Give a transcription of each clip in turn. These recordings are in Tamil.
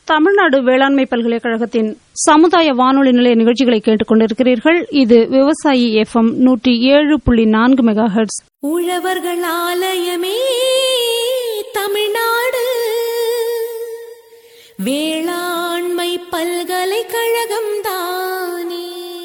தமிழ்நாடு வேளாண்மை பல்கலைக்கழகத்தின் சமுதாய வானொலி நிலைய நிகழ்ச்சிகளை கேட்டுக் கொண்டிருக்கிறீர்கள் இது விவசாயி எஃப்எம் நூற்றி ஏழு புள்ளி நான்கு மெகா ஹெர்ட்ஸ் உழவர்கள் ஆலயமே தமிழ்நாடு வேளாண்மை பல்கலைக்கழகம் தானே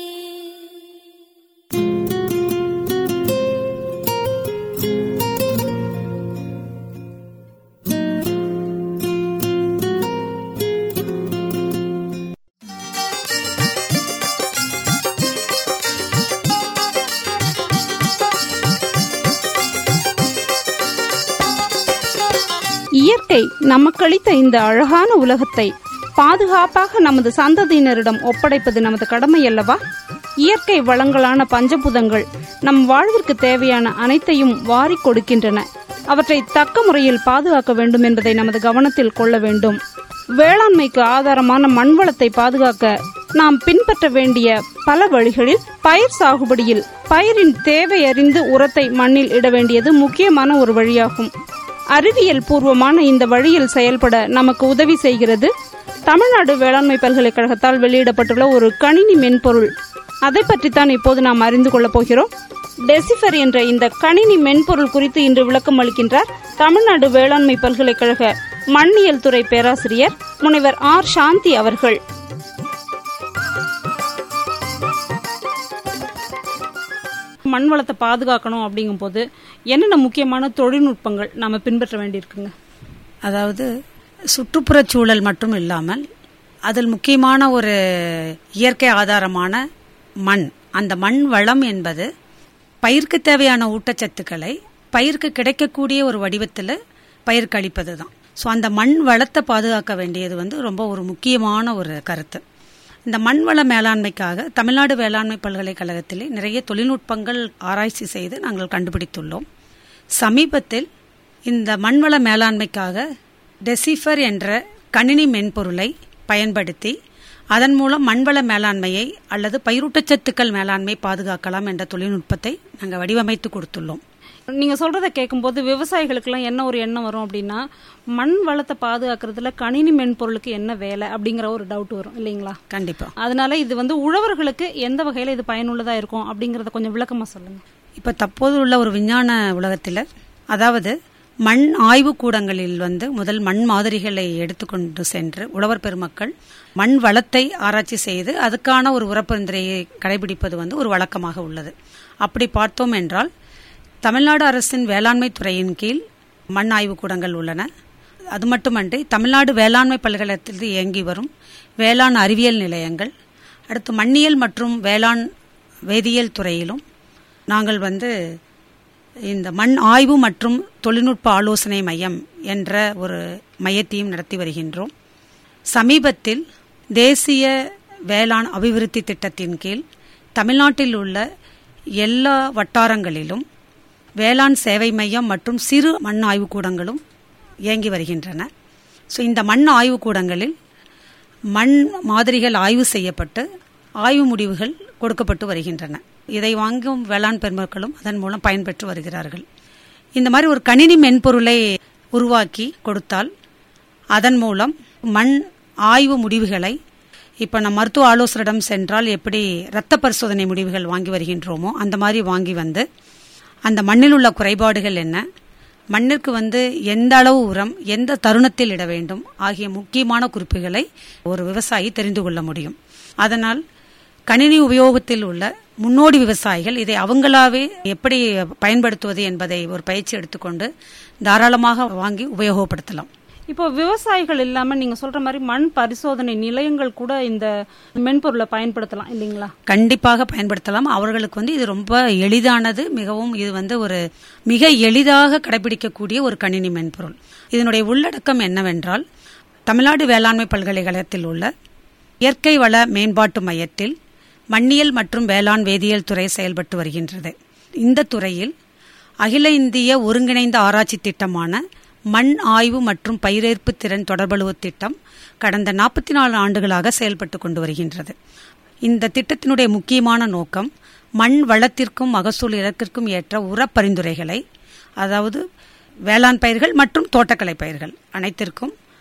இயற்கை நமக்களித்த இந்த அழகான உலகத்தை பாதுகாப்பாக நமது சந்ததியினரிடம் ஒப்படைப்பது நமது கடமை அல்லவா இயற்கை வளங்களான பஞ்சபூதங்கள் நம் வாழ்விற்கு தேவையான அனைத்தையும் வாரிக் கொடுக்கின்றன அவற்றை தக்க முறையில் பாதுகாக்க வேண்டும் என்பதை நமது கவனத்தில் கொள்ள வேண்டும் வேளாண்மைக்கு ஆதாரமான மண்வளத்தை பாதுகாக்க நாம் பின்பற்ற வேண்டிய பல வழிகளில் பயிர் சாகுபடியில் பயிரின் தேவை அறிந்து உரத்தை மண்ணில் இட வேண்டியது முக்கியமான ஒரு வழியாகும் அறிவியல் பூர்வமான இந்த வழியில் செயல்பட நமக்கு உதவி செய்கிறது தமிழ்நாடு வேளாண்மை பல்கலைக்கழகத்தால் வெளியிடப்பட்டுள்ள ஒரு கணினி மென்பொருள் அதை பற்றித்தான் இப்போது நாம் அறிந்து கொள்ளப் போகிறோம் டெசிஃபர் என்ற இந்த கணினி மென்பொருள் குறித்து இன்று விளக்கம் அளிக்கின்றார் தமிழ்நாடு வேளாண்மை பல்கலைக்கழக மண்ணியல் துறை பேராசிரியர் முனைவர் ஆர் சாந்தி அவர்கள் மண் வளத்தை பாதுகாக்கணும் அப்படிங்கும் போது என்னென்ன முக்கியமான தொழில்நுட்பங்கள் நாம பின்பற்ற வேண்டியிருக்குங்க அதாவது சுற்றுப்புறச் சூழல் மட்டும் இல்லாமல் அதில் முக்கியமான ஒரு இயற்கை ஆதாரமான மண் அந்த மண் வளம் என்பது பயிருக்கு தேவையான ஊட்டச்சத்துக்களை பயிருக்கு கிடைக்கக்கூடிய ஒரு வடிவத்தில் பயிருக்கு அளிப்பது தான் ஸோ அந்த மண் வளத்தை பாதுகாக்க வேண்டியது வந்து ரொம்ப ஒரு முக்கியமான ஒரு கருத்து இந்த மண்வள மேலாண்மைக்காக தமிழ்நாடு வேளாண்மை பல்கலைக்கழகத்திலே நிறைய தொழில்நுட்பங்கள் ஆராய்ச்சி செய்து நாங்கள் கண்டுபிடித்துள்ளோம் சமீபத்தில் இந்த மண்வள மேலாண்மைக்காக டெசிஃபர் என்ற கணினி மென்பொருளை பயன்படுத்தி அதன் மூலம் மண்வள மேலாண்மையை அல்லது பயிரூட்டச்சத்துக்கள் மேலாண்மை பாதுகாக்கலாம் என்ற தொழில்நுட்பத்தை நாங்கள் வடிவமைத்து கொடுத்துள்ளோம் நீங்க சொல்றத கேட்கும்போது விவசாயிகளுக்கெல்லாம் என்ன ஒரு எண்ணம் வரும் அப்படின்னா மண் வளத்தை பாதுகாக்கிறதுல கணினி மென்பொருளுக்கு என்ன வேலை அப்படிங்கிற ஒரு டவுட் வரும் இல்லைங்களா கண்டிப்பா அதனால இது வந்து உழவர்களுக்கு எந்த வகையில இது பயனுள்ளதா இருக்கும் அப்படிங்கறத கொஞ்சம் விளக்கமா சொல்லுங்க இப்போ தற்போது உள்ள ஒரு விஞ்ஞான உலகத்தில் அதாவது மண் ஆய்வு கூடங்களில் வந்து முதல் மண் மாதிரிகளை எடுத்துக்கொண்டு சென்று உழவர் பெருமக்கள் மண் வளத்தை ஆராய்ச்சி செய்து அதுக்கான ஒரு உரப்பரிந்துரையை கடைபிடிப்பது வந்து ஒரு வழக்கமாக உள்ளது அப்படி பார்த்தோம் என்றால் தமிழ்நாடு அரசின் வேளாண்மை துறையின் கீழ் மண் ஆய்வு கூடங்கள் உள்ளன அது மட்டுமன்றி தமிழ்நாடு வேளாண்மை பல்கலைக்கழகத்தில் இயங்கி வரும் வேளாண் அறிவியல் நிலையங்கள் அடுத்து மண்ணியல் மற்றும் வேளாண் வேதியியல் துறையிலும் நாங்கள் வந்து இந்த மண் ஆய்வு மற்றும் தொழில்நுட்ப ஆலோசனை மையம் என்ற ஒரு மையத்தையும் நடத்தி வருகின்றோம் சமீபத்தில் தேசிய வேளாண் அபிவிருத்தி திட்டத்தின் கீழ் தமிழ்நாட்டில் உள்ள எல்லா வட்டாரங்களிலும் வேளாண் சேவை மையம் மற்றும் சிறு மண் ஆய்வுக்கூடங்களும் இயங்கி வருகின்றன ஸோ இந்த மண் ஆய்வுக்கூடங்களில் மண் மாதிரிகள் ஆய்வு செய்யப்பட்டு ஆய்வு முடிவுகள் கொடுக்கப்பட்டு வருகின்றன இதை வாங்கும் வேளாண் பெருமக்களும் அதன் மூலம் பயன்பெற்று வருகிறார்கள் இந்த மாதிரி ஒரு கணினி மென்பொருளை உருவாக்கி கொடுத்தால் அதன் மூலம் மண் ஆய்வு முடிவுகளை இப்போ நம்ம மருத்துவ ஆலோசரிடம் சென்றால் எப்படி இரத்த பரிசோதனை முடிவுகள் வாங்கி வருகின்றோமோ அந்த மாதிரி வாங்கி வந்து அந்த மண்ணில் உள்ள குறைபாடுகள் என்ன மண்ணிற்கு வந்து எந்த அளவு உரம் எந்த தருணத்தில் இட வேண்டும் ஆகிய முக்கியமான குறிப்புகளை ஒரு விவசாயி தெரிந்து கொள்ள முடியும் அதனால் கணினி உபயோகத்தில் உள்ள முன்னோடி விவசாயிகள் இதை அவங்களாவே எப்படி பயன்படுத்துவது என்பதை ஒரு பயிற்சி எடுத்துக்கொண்டு தாராளமாக வாங்கி உபயோகப்படுத்தலாம் இப்போ விவசாயிகள் இல்லாம நீங்க சொல்ற மாதிரி மண் பரிசோதனை நிலையங்கள் கூட இந்த மென்பொருளை பயன்படுத்தலாம் இல்லைங்களா கண்டிப்பாக பயன்படுத்தலாம் அவர்களுக்கு வந்து இது ரொம்ப எளிதானது மிகவும் இது வந்து ஒரு மிக எளிதாக கடைபிடிக்கக்கூடிய ஒரு கணினி மென்பொருள் இதனுடைய உள்ளடக்கம் என்னவென்றால் தமிழ்நாடு வேளாண்மை பல்கலைக்கழகத்தில் உள்ள இயற்கை வள மேம்பாட்டு மையத்தில் மண்ணியல் மற்றும் வேளாண் வேதியியல் துறை செயல்பட்டு வருகின்றது இந்த துறையில் அகில இந்திய ஒருங்கிணைந்த ஆராய்ச்சி திட்டமான மண் ஆய்வு மற்றும் பயிரேற்பு திறன் தொடர்புழு திட்டம் கடந்த நாற்பத்தி நாலு ஆண்டுகளாக செயல்பட்டு கொண்டு வருகின்றது இந்த திட்டத்தினுடைய முக்கியமான நோக்கம் மண் வளத்திற்கும் மகசூல் இலக்கிற்கும் ஏற்ற உர பரிந்துரைகளை அதாவது வேளாண் பயிர்கள் மற்றும் தோட்டக்கலை பயிர்கள் அனைத்திற்கும்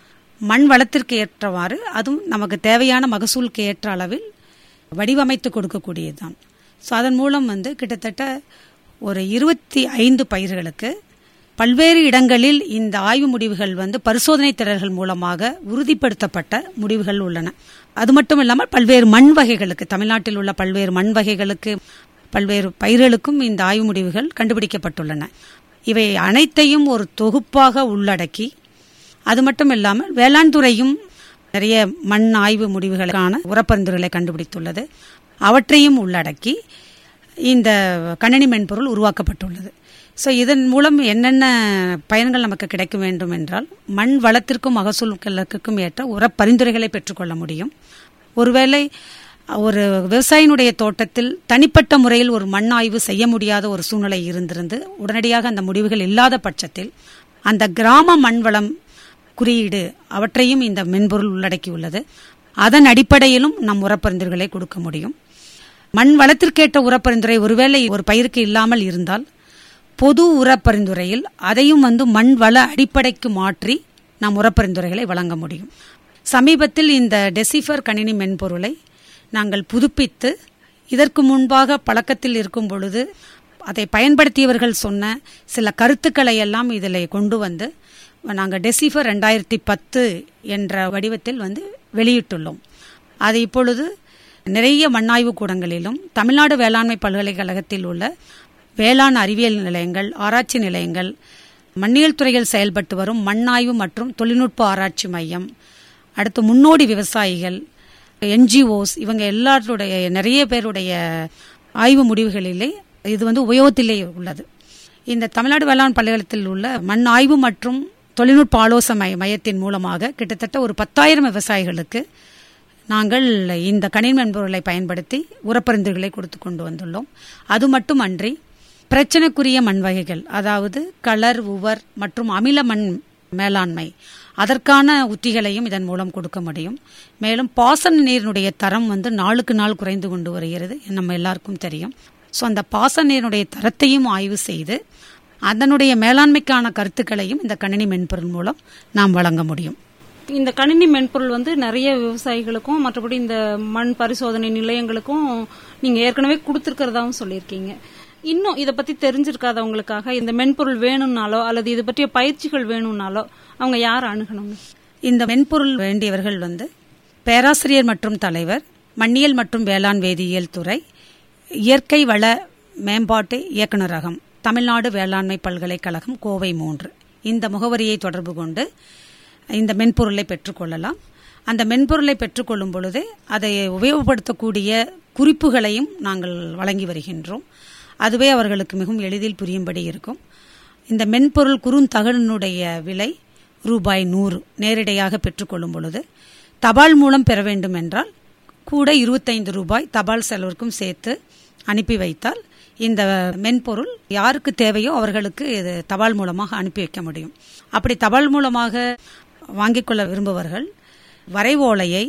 மண் வளத்திற்கு ஏற்றவாறு அதுவும் நமக்கு தேவையான மகசூலுக்கு ஏற்ற அளவில் வடிவமைத்து கொடுக்கக்கூடியதுதான் ஸோ அதன் மூலம் வந்து கிட்டத்தட்ட ஒரு இருபத்தி ஐந்து பயிர்களுக்கு பல்வேறு இடங்களில் இந்த ஆய்வு முடிவுகள் வந்து பரிசோதனை திறல்கள் மூலமாக உறுதிப்படுத்தப்பட்ட முடிவுகள் உள்ளன அது மட்டும் இல்லாமல் பல்வேறு மண் வகைகளுக்கு தமிழ்நாட்டில் உள்ள பல்வேறு மண் வகைகளுக்கு பல்வேறு பயிர்களுக்கும் இந்த ஆய்வு முடிவுகள் கண்டுபிடிக்கப்பட்டுள்ளன இவை அனைத்தையும் ஒரு தொகுப்பாக உள்ளடக்கி அது மட்டும் இல்லாமல் வேளாண் துறையும் நிறைய மண் ஆய்வு முடிவுகளுக்கான உரப்பரிந்துரைகளை கண்டுபிடித்துள்ளது அவற்றையும் உள்ளடக்கி இந்த கணினி மென்பொருள் உருவாக்கப்பட்டுள்ளது ஸோ இதன் மூலம் என்னென்ன பயன்கள் நமக்கு கிடைக்க வேண்டும் என்றால் மண் வளத்திற்கும் மகசூல்களுக்கும் ஏற்ற உர பரிந்துரைகளை பெற்றுக்கொள்ள முடியும் ஒருவேளை ஒரு விவசாயினுடைய தோட்டத்தில் தனிப்பட்ட முறையில் ஒரு மண் ஆய்வு செய்ய முடியாத ஒரு சூழ்நிலை இருந்திருந்து உடனடியாக அந்த முடிவுகள் இல்லாத பட்சத்தில் அந்த கிராம மண் வளம் குறியீடு அவற்றையும் இந்த மென்பொருள் உள்ளடக்கியுள்ளது அதன் அடிப்படையிலும் நம் உரப்பரிந்துரைகளை கொடுக்க முடியும் மண் வளத்திற்கேற்ற உரப்பரிந்துரை ஒருவேளை ஒரு பயிருக்கு இல்லாமல் இருந்தால் பொது உரப்பரிந்துரையில் அதையும் வந்து மண் வள அடிப்படைக்கு மாற்றி நாம் உரப்பரிந்துரைகளை வழங்க முடியும் சமீபத்தில் இந்த டெசிஃபர் கணினி மென்பொருளை நாங்கள் புதுப்பித்து இதற்கு முன்பாக பழக்கத்தில் இருக்கும் பொழுது அதை பயன்படுத்தியவர்கள் சொன்ன சில கருத்துக்களை எல்லாம் இதில் கொண்டு வந்து நாங்கள் டெசிஃபர் ரெண்டாயிரத்தி பத்து என்ற வடிவத்தில் வந்து வெளியிட்டுள்ளோம் அது இப்பொழுது நிறைய மண்ணாய்வு கூடங்களிலும் தமிழ்நாடு வேளாண்மை பல்கலைக்கழகத்தில் உள்ள வேளாண் அறிவியல் நிலையங்கள் ஆராய்ச்சி நிலையங்கள் மண்ணியல் துறையில் செயல்பட்டு வரும் மண்ணாய்வு மற்றும் தொழில்நுட்ப ஆராய்ச்சி மையம் அடுத்து முன்னோடி விவசாயிகள் என்ஜிஓஸ் இவங்க எல்லாருடைய நிறைய பேருடைய ஆய்வு முடிவுகளிலே இது வந்து உபயோகத்திலே உள்ளது இந்த தமிழ்நாடு வேளாண் பல்கலைக்கழகத்தில் உள்ள மண் ஆய்வு மற்றும் தொழில்நுட்ப ஆலோசனை மையத்தின் மூலமாக கிட்டத்தட்ட ஒரு பத்தாயிரம் விவசாயிகளுக்கு நாங்கள் இந்த கணினி மென்பொருளை பயன்படுத்தி உரப்பரிந்துரைகளை கொடுத்து கொண்டு வந்துள்ளோம் அது மட்டுமன்றி பிரச்சனைக்குரிய மண் வகைகள் அதாவது கலர் உவர் மற்றும் அமில மண் மேலாண்மை அதற்கான உத்திகளையும் இதன் மூலம் கொடுக்க முடியும் மேலும் பாசன நீரினுடைய தரம் வந்து நாளுக்கு நாள் குறைந்து கொண்டு வருகிறது நம்ம எல்லாருக்கும் தெரியும் ஸோ அந்த பாசன நீரினுடைய தரத்தையும் ஆய்வு செய்து அதனுடைய மேலாண்மைக்கான கருத்துக்களையும் இந்த கணினி மென்பொருள் மூலம் நாம் வழங்க முடியும் இந்த கணினி மென்பொருள் வந்து நிறைய விவசாயிகளுக்கும் மற்றபடி இந்த மண் பரிசோதனை நிலையங்களுக்கும் நீங்க ஏற்கனவே கொடுத்துருக்கிறதாவும் சொல்லியிருக்கீங்க இன்னும் இதை பத்தி தெரிஞ்சிருக்காதவங்களுக்காக இந்த மென்பொருள் வேணும்னாலோ அல்லது இது பற்றிய பயிற்சிகள் வேணும்னாலோ அவங்க யார் அணுகணுங்க இந்த மென்பொருள் வேண்டியவர்கள் வந்து பேராசிரியர் மற்றும் தலைவர் மண்ணியல் மற்றும் வேளாண் வேதியியல் துறை இயற்கை வள மேம்பாட்டு இயக்குநரகம் தமிழ்நாடு வேளாண்மை பல்கலைக்கழகம் கோவை மூன்று இந்த முகவரியை தொடர்பு கொண்டு இந்த மென்பொருளை பெற்றுக்கொள்ளலாம் அந்த மென்பொருளை பெற்றுக்கொள்ளும் பொழுது அதை உபயோகப்படுத்தக்கூடிய குறிப்புகளையும் நாங்கள் வழங்கி வருகின்றோம் அதுவே அவர்களுக்கு மிகவும் எளிதில் புரியும்படி இருக்கும் இந்த மென்பொருள் குறுந்தகடினுடைய விலை ரூபாய் நூறு நேரடியாக பெற்றுக்கொள்ளும் பொழுது தபால் மூலம் பெற வேண்டும் என்றால் கூட இருபத்தைந்து ரூபாய் தபால் செலவிற்கும் சேர்த்து அனுப்பி வைத்தால் இந்த மென்பொருள் யாருக்கு தேவையோ அவர்களுக்கு இது தபால் மூலமாக அனுப்பி வைக்க முடியும் அப்படி தபால் மூலமாக வாங்கிக் கொள்ள விரும்புபவர்கள் வரைவோலையை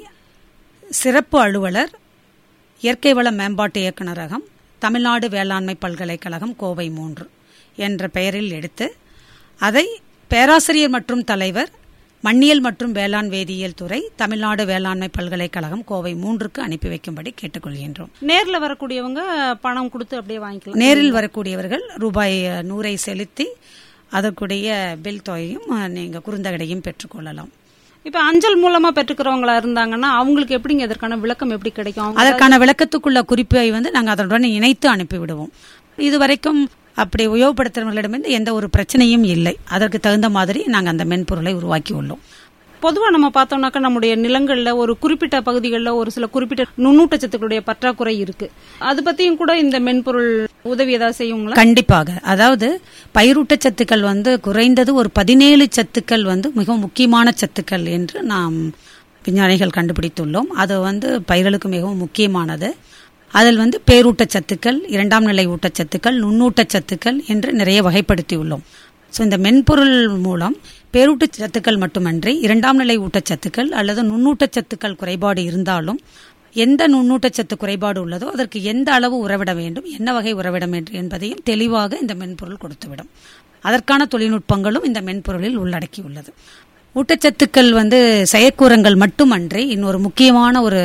சிறப்பு அலுவலர் இயற்கை வள மேம்பாட்டு இயக்குநரகம் தமிழ்நாடு வேளாண்மை பல்கலைக்கழகம் கோவை மூன்று என்ற பெயரில் எடுத்து அதை பேராசிரியர் மற்றும் தலைவர் மண்ணியல் மற்றும் வேளாண் வேதியியல் துறை தமிழ்நாடு வேளாண்மை பல்கலைக்கழகம் கோவை மூன்றுக்கு அனுப்பி வைக்கும்படி கேட்டுக்கொள்கின்றோம் நேர்ல வரக்கூடியவங்க பணம் கொடுத்து அப்படியே வாங்கிக்கலாம் நேரில் வரக்கூடியவர்கள் ரூபாய் நூறை செலுத்தி அதற்குடைய பில் தொகையும் நீங்க குறுந்தகடையும் பெற்றுக்கொள்ளலாம் இப்ப அஞ்சல் மூலமா பெற்றுக்கிறவங்களா இருந்தாங்கன்னா அவங்களுக்கு எப்படிங்க இதற்கான விளக்கம் எப்படி கிடைக்கும் அவங்க அதற்கான விளக்கத்துக்குள்ள குறிப்பை வந்து நாங்கள் அதனுடன் இணைத்து அனுப்பிவிடுவோம் இதுவரைக்கும் அப்படி உபயோகப்படுத்துறவர்களிடமிருந்து எந்த ஒரு பிரச்சனையும் இல்லை அதற்கு தகுந்த மாதிரி நாங்கள் அந்த மென்பொருளை உருவாக்கி உள்ளோம் பொதுவா நம்ம பார்த்தோம்னாக்கா நம்முடைய நிலங்கள்ல ஒரு குறிப்பிட்ட பகுதிகளில் ஒரு சில குறிப்பிட்ட நுண்ணூட்டச்சத்துக்களுடைய பற்றாக்குறை இருக்கு அது பத்தியும் கூட இந்த மென்பொருள் உதவி ஏதாவது செய்யுங்களா கண்டிப்பாக அதாவது பயிரூட்டச் சத்துக்கள் வந்து குறைந்தது ஒரு பதினேழு சத்துக்கள் வந்து மிகவும் முக்கியமான சத்துக்கள் என்று நாம் விஞ்ஞானிகள் கண்டுபிடித்துள்ளோம் அது வந்து பயிர்களுக்கு மிகவும் முக்கியமானது அதில் வந்து பேரூட்டச் சத்துக்கள் இரண்டாம் நிலை ஊட்டச்சத்துக்கள் நுண்ணூட்டச் சத்துக்கள் என்று நிறைய வகைப்படுத்தியுள்ளோம் ஸோ இந்த மென்பொருள் மூலம் பேரூட்டச் சத்துக்கள் மட்டுமன்றி இரண்டாம் நிலை ஊட்டச்சத்துக்கள் அல்லது நுண்ணூட்டச்சத்துக்கள் குறைபாடு இருந்தாலும் எந்த நுண்ணூட்டச்சத்து குறைபாடு உள்ளதோ அதற்கு எந்த அளவு உறவிட வேண்டும் என்ன வகை உறவிட வேண்டும் என்பதையும் தெளிவாக இந்த மென்பொருள் கொடுத்துவிடும் அதற்கான தொழில்நுட்பங்களும் இந்த மென்பொருளில் உள்ளடக்கியுள்ளது ஊட்டச்சத்துக்கள் வந்து செயற்கூறங்கள் மட்டுமன்றி இன்னொரு முக்கியமான ஒரு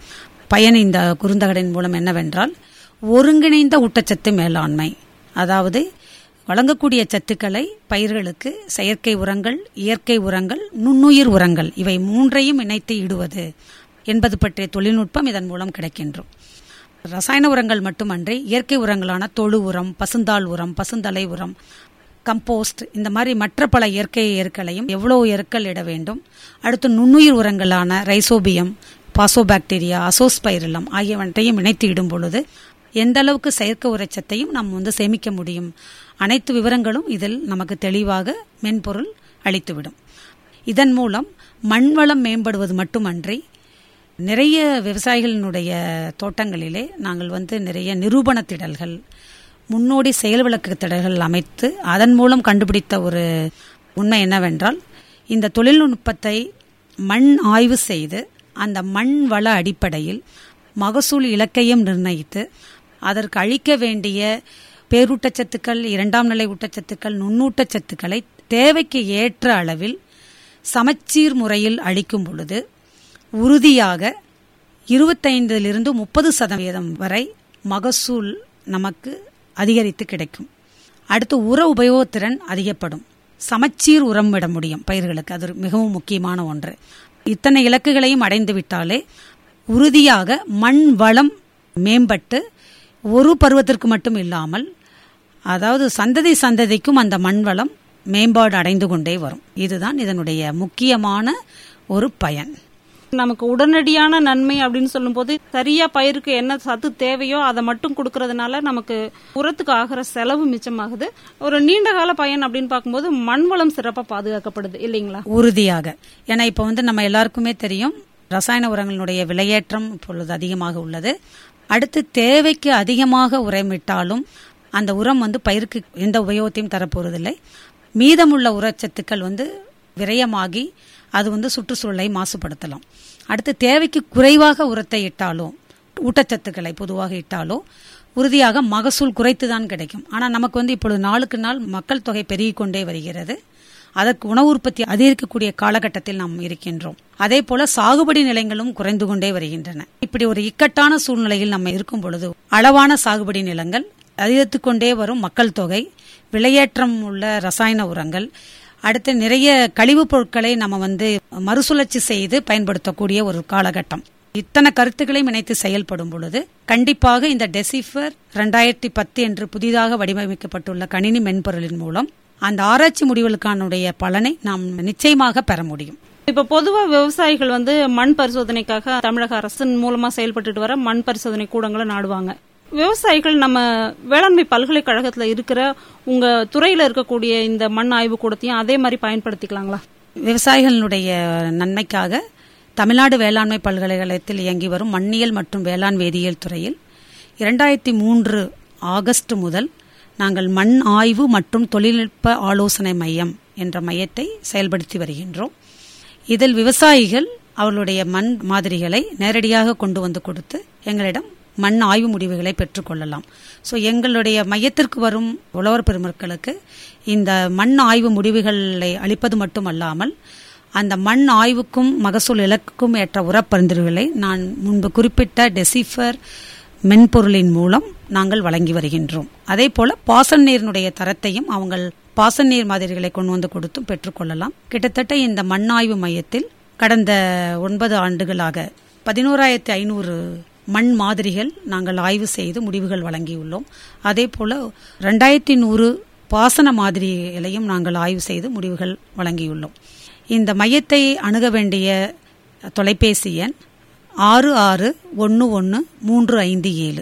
பயன் இந்த குறுந்தகடின் மூலம் என்னவென்றால் ஒருங்கிணைந்த ஊட்டச்சத்து மேலாண்மை அதாவது வழங்கக்கூடிய சத்துக்களை பயிர்களுக்கு செயற்கை உரங்கள் இயற்கை உரங்கள் நுண்ணுயிர் உரங்கள் இவை மூன்றையும் இணைத்து இடுவது என்பது பற்றிய தொழில்நுட்பம் இதன் மூலம் கிடைக்கின்றோம் ரசாயன உரங்கள் மட்டுமன்றி இயற்கை உரங்களான தொழு உரம் பசுந்தாள் உரம் பசுந்தலை உரம் கம்போஸ்ட் இந்த மாதிரி மற்ற பல இயற்கை எருக்களையும் எவ்வளவு எருக்கள் இட வேண்டும் அடுத்து நுண்ணுயிர் உரங்களான ரைசோபியம் பாசோபாக்டீரியா அசோஸ்பைரிலம் ஆகியவற்றையும் இணைத்து இடும் பொழுது எந்த அளவுக்கு செயற்கை உரைச்சத்தையும் நாம் வந்து சேமிக்க முடியும் அனைத்து விவரங்களும் இதில் நமக்கு தெளிவாக மென்பொருள் அளித்துவிடும் இதன் மூலம் மண் வளம் மேம்படுவது மட்டுமன்றி நிறைய விவசாயிகளினுடைய தோட்டங்களிலே நாங்கள் வந்து நிறைய நிரூபண திடல்கள் முன்னோடி செயல் விளக்கு திடல்கள் அமைத்து அதன் மூலம் கண்டுபிடித்த ஒரு உண்மை என்னவென்றால் இந்த தொழில்நுட்பத்தை மண் ஆய்வு செய்து அந்த மண் வள அடிப்படையில் மகசூல் இலக்கையும் நிர்ணயித்து அதற்கு அழிக்க வேண்டிய பேரூட்டச்சத்துக்கள் இரண்டாம் நிலை ஊட்டச்சத்துக்கள் நுண்ணூட்டச்சத்துக்களை தேவைக்கு ஏற்ற அளவில் சமச்சீர் முறையில் அளிக்கும் பொழுது உறுதியாக இருபத்தைந்திலிருந்து முப்பது சதவீதம் வரை மகசூல் நமக்கு அதிகரித்து கிடைக்கும் அடுத்து உர உபயோகத்திறன் அதிகப்படும் சமச்சீர் உரம் விட முடியும் பயிர்களுக்கு அது மிகவும் முக்கியமான ஒன்று இத்தனை இலக்குகளையும் அடைந்து விட்டாலே உறுதியாக மண் வளம் மேம்பட்டு ஒரு பருவத்திற்கு மட்டும் இல்லாமல் அதாவது சந்ததி சந்ததிக்கும் அந்த மண் வளம் மேம்பாடு அடைந்து கொண்டே வரும் இதுதான் இதனுடைய முக்கியமான ஒரு பயன் நமக்கு உடனடியான நன்மை அப்படின்னு சொல்லும்போது சரியா பயிருக்கு என்ன சத்து தேவையோ அதை மட்டும் கொடுக்கறதுனால நமக்கு உரத்துக்கு ஆகிற செலவு மிச்சமாகுது ஒரு நீண்ட கால பயன் அப்படின்னு பார்க்கும்போது மண் வளம் சிறப்பா பாதுகாக்கப்படுது இல்லைங்களா உறுதியாக ஏன்னா இப்போ வந்து நம்ம எல்லாருக்குமே தெரியும் ரசாயன உரங்களுடைய விலையேற்றம் இப்பொழுது அதிகமாக உள்ளது அடுத்து தேவைக்கு அதிகமாக உரமிட்டாலும் அந்த உரம் வந்து பயிருக்கு எந்த உபயோகத்தையும் தரப்போவதில்லை மீதமுள்ள உரச்சத்துக்கள் வந்து விரயமாகி அது வந்து சுற்றுச்சூழலை மாசுபடுத்தலாம் அடுத்து தேவைக்கு குறைவாக உரத்தை இட்டாலோ ஊட்டச்சத்துக்களை பொதுவாக இட்டாலோ உறுதியாக மகசூல் குறைத்து தான் கிடைக்கும் ஆனால் நமக்கு வந்து இப்பொழுது நாளுக்கு நாள் மக்கள் தொகை பெருகிக் கொண்டே வருகிறது அதற்கு உணவு உற்பத்தி அதிகரிக்கக்கூடிய காலகட்டத்தில் நாம் இருக்கின்றோம் அதே போல சாகுபடி நிலங்களும் குறைந்து கொண்டே வருகின்றன இப்படி ஒரு இக்கட்டான சூழ்நிலையில் நம்ம இருக்கும் பொழுது அளவான சாகுபடி நிலங்கள் அதிகரித்துக் கொண்டே வரும் மக்கள் தொகை விலையேற்றம் உள்ள ரசாயன உரங்கள் அடுத்து நிறைய கழிவுப் பொருட்களை நம்ம வந்து மறுசுழற்சி செய்து பயன்படுத்தக்கூடிய ஒரு காலகட்டம் இத்தனை கருத்துக்களையும் இணைத்து செயல்படும் பொழுது கண்டிப்பாக இந்த டெசிஃபர் ரெண்டாயிரத்தி பத்து என்று புதிதாக வடிவமைக்கப்பட்டுள்ள கணினி மென்பொருளின் மூலம் அந்த ஆராய்ச்சி முடிவுகளுக்கானுடைய பலனை நாம் நிச்சயமாக பெற முடியும் இப்ப பொதுவா விவசாயிகள் வந்து மண் பரிசோதனைக்காக தமிழக அரசின் மூலமா செயல்பட்டுட்டு வர மண் பரிசோதனை கூடங்களை நாடுவாங்க விவசாயிகள் நம்ம வேளாண்மை பல்கலைக்கழகத்துல இருக்கிற உங்க துறையில இருக்கக்கூடிய இந்த மண் ஆய்வு கூடத்தையும் அதே மாதிரி பயன்படுத்திக்கலாங்களா விவசாயிகளுடைய நன்மைக்காக தமிழ்நாடு வேளாண்மை பல்கலைக்கழகத்தில் இயங்கி வரும் மண்ணியல் மற்றும் வேளாண் வேதியியல் துறையில் இரண்டாயிரத்தி மூன்று ஆகஸ்ட் முதல் நாங்கள் மண் ஆய்வு மற்றும் தொழில்நுட்ப ஆலோசனை மையம் என்ற மையத்தை செயல்படுத்தி வருகின்றோம் இதில் விவசாயிகள் அவர்களுடைய மண் மாதிரிகளை நேரடியாக கொண்டு வந்து கொடுத்து எங்களிடம் மண் ஆய்வு முடிவுகளை பெற்றுக்கொள்ளலாம் ஸோ எங்களுடைய மையத்திற்கு வரும் உழவர் பெருமக்களுக்கு இந்த மண் ஆய்வு முடிவுகளை அளிப்பது மட்டுமல்லாமல் அந்த மண் ஆய்வுக்கும் மகசூல் இலக்குக்கும் ஏற்ற உரப்பரிந்துரைகளை நான் முன்பு குறிப்பிட்ட டெசிஃபர் மென்பொருளின் மூலம் நாங்கள் வழங்கி வருகின்றோம் அதே போல பாசன நீரினுடைய தரத்தையும் அவங்க பாசன நீர் மாதிரிகளை கொண்டு வந்து கொடுத்தும் பெற்றுக்கொள்ளலாம் கிட்டத்தட்ட இந்த மண் ஆய்வு மையத்தில் கடந்த ஒன்பது ஆண்டுகளாக பதினோராயிரத்தி ஐநூறு மண் மாதிரிகள் நாங்கள் ஆய்வு செய்து முடிவுகள் வழங்கியுள்ளோம் அதே போல ரெண்டாயிரத்தி நூறு பாசன மாதிரிகளையும் நாங்கள் ஆய்வு செய்து முடிவுகள் வழங்கியுள்ளோம் இந்த மையத்தை அணுக வேண்டிய தொலைபேசி எண் ஆறு ஆறு ஒன்று ஒன்று மூன்று ஐந்து ஏழு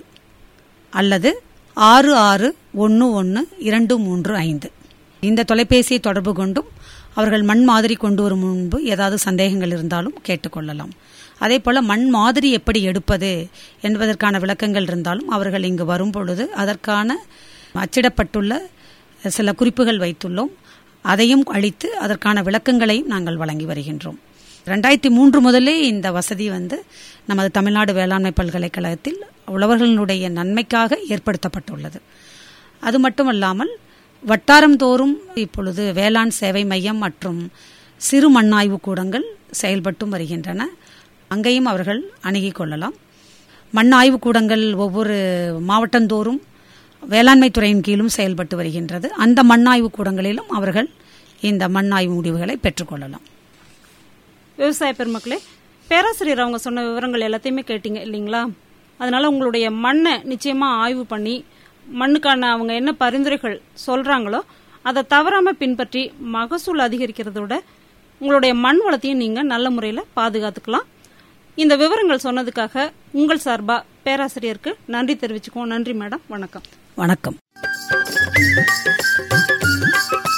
அல்லது ஆறு ஆறு ஒன்று ஒன்று இரண்டு மூன்று ஐந்து இந்த தொலைபேசியை தொடர்பு கொண்டும் அவர்கள் மண் மாதிரி கொண்டு வரும் முன்பு ஏதாவது சந்தேகங்கள் இருந்தாலும் கேட்டுக்கொள்ளலாம் அதே போல மண் மாதிரி எப்படி எடுப்பது என்பதற்கான விளக்கங்கள் இருந்தாலும் அவர்கள் இங்கு வரும் பொழுது அதற்கான அச்சிடப்பட்டுள்ள சில குறிப்புகள் வைத்துள்ளோம் அதையும் அளித்து அதற்கான விளக்கங்களையும் நாங்கள் வழங்கி வருகின்றோம் ரெண்டாயிரத்தி மூன்று முதலே இந்த வசதி வந்து நமது தமிழ்நாடு வேளாண்மை பல்கலைக்கழகத்தில் உழவர்களுடைய நன்மைக்காக ஏற்படுத்தப்பட்டுள்ளது அது மட்டுமல்லாமல் வட்டாரம் தோறும் இப்பொழுது வேளாண் சேவை மையம் மற்றும் சிறு மண் ஆய்வு கூடங்கள் செயல்பட்டும் வருகின்றன அங்கேயும் அவர்கள் அணுகிக் கொள்ளலாம் மண் ஆய்வு கூடங்கள் ஒவ்வொரு மாவட்டந்தோறும் வேளாண்மை துறையின் கீழும் செயல்பட்டு வருகின்றது அந்த மண் ஆய்வு கூடங்களிலும் அவர்கள் இந்த மண் ஆய்வு முடிவுகளை பெற்றுக்கொள்ளலாம் விவசாய பெருமக்களே பேராசிரியர் அவங்க சொன்ன விவரங்கள் எல்லாத்தையுமே கேட்டீங்க இல்லைங்களா அதனால உங்களுடைய மண்ணை நிச்சயமா ஆய்வு பண்ணி மண்ணுக்கான அவங்க என்ன பரிந்துரைகள் சொல்றாங்களோ அதை தவறாம பின்பற்றி மகசூல் அதிகரிக்கிறதோட உங்களுடைய மண் வளத்தையும் நீங்க நல்ல முறையில் பாதுகாத்துக்கலாம் இந்த விவரங்கள் சொன்னதுக்காக உங்கள் சார்பா பேராசிரியருக்கு நன்றி தெரிவிச்சுக்குவோம் நன்றி மேடம் வணக்கம் வணக்கம்